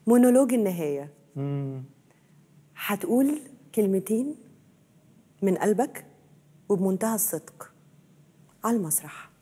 مونولوج النهايه هتقول كلمتين من قلبك وبمنتهى الصدق على المسرح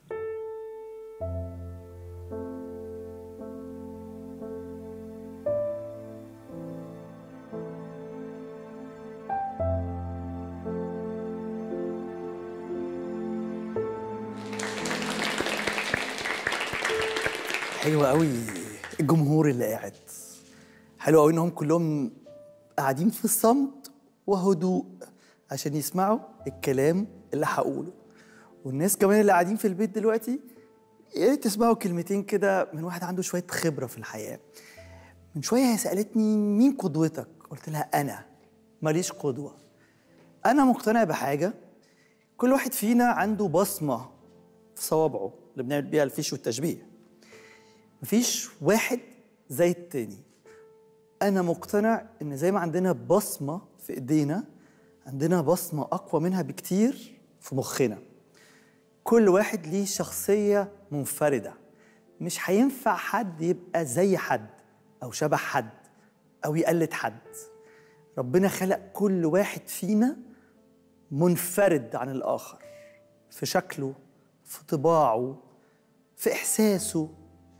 حلو قوي الجمهور اللي قاعد حلو قوي انهم كلهم قاعدين في الصمت وهدوء عشان يسمعوا الكلام اللي هقوله والناس كمان اللي قاعدين في البيت دلوقتي يا ريت تسمعوا كلمتين كده من واحد عنده شويه خبره في الحياه من شويه هي سالتني مين قدوتك قلت لها انا ماليش قدوه انا مقتنع بحاجه كل واحد فينا عنده بصمه في صوابعه اللي بنعمل بيها الفيش والتشبيه مفيش واحد زي التاني انا مقتنع ان زي ما عندنا بصمه في ايدينا عندنا بصمه اقوى منها بكتير في مخنا كل واحد ليه شخصيه منفرده مش هينفع حد يبقى زي حد او شبه حد او يقلد حد ربنا خلق كل واحد فينا منفرد عن الاخر في شكله في طباعه في احساسه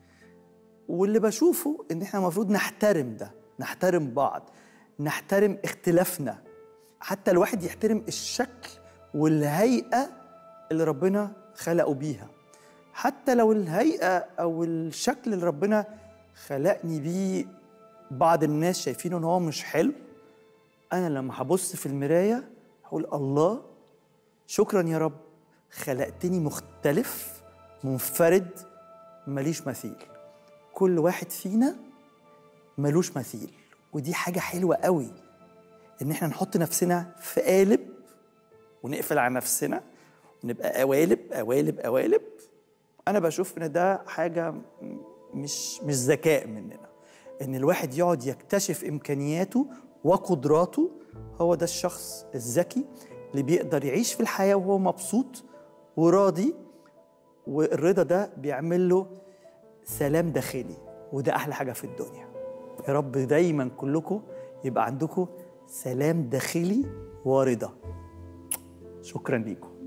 واللي بشوفه ان احنا المفروض نحترم ده نحترم بعض نحترم اختلافنا حتى الواحد يحترم الشكل والهيئه اللي ربنا خلقه بيها حتى لو الهيئه او الشكل اللي ربنا خلقني بيه بعض الناس شايفينه ان هو مش حلو انا لما هبص في المرايه هقول الله شكرا يا رب خلقتني مختلف منفرد ماليش مثيل كل واحد فينا ملوش مثيل ودي حاجة حلوة قوي إن إحنا نحط نفسنا في قالب ونقفل على نفسنا ونبقى قوالب قوالب قوالب أنا بشوف إن ده حاجة م- مش مش ذكاء مننا إن الواحد يقعد يكتشف إمكانياته وقدراته هو ده الشخص الذكي اللي بيقدر يعيش في الحياة وهو مبسوط وراضي والرضا ده بيعمل له سلام داخلي وده احلى حاجه في الدنيا يا رب دايما كلكم يبقى عندكم سلام داخلي ورضا شكرا ليكم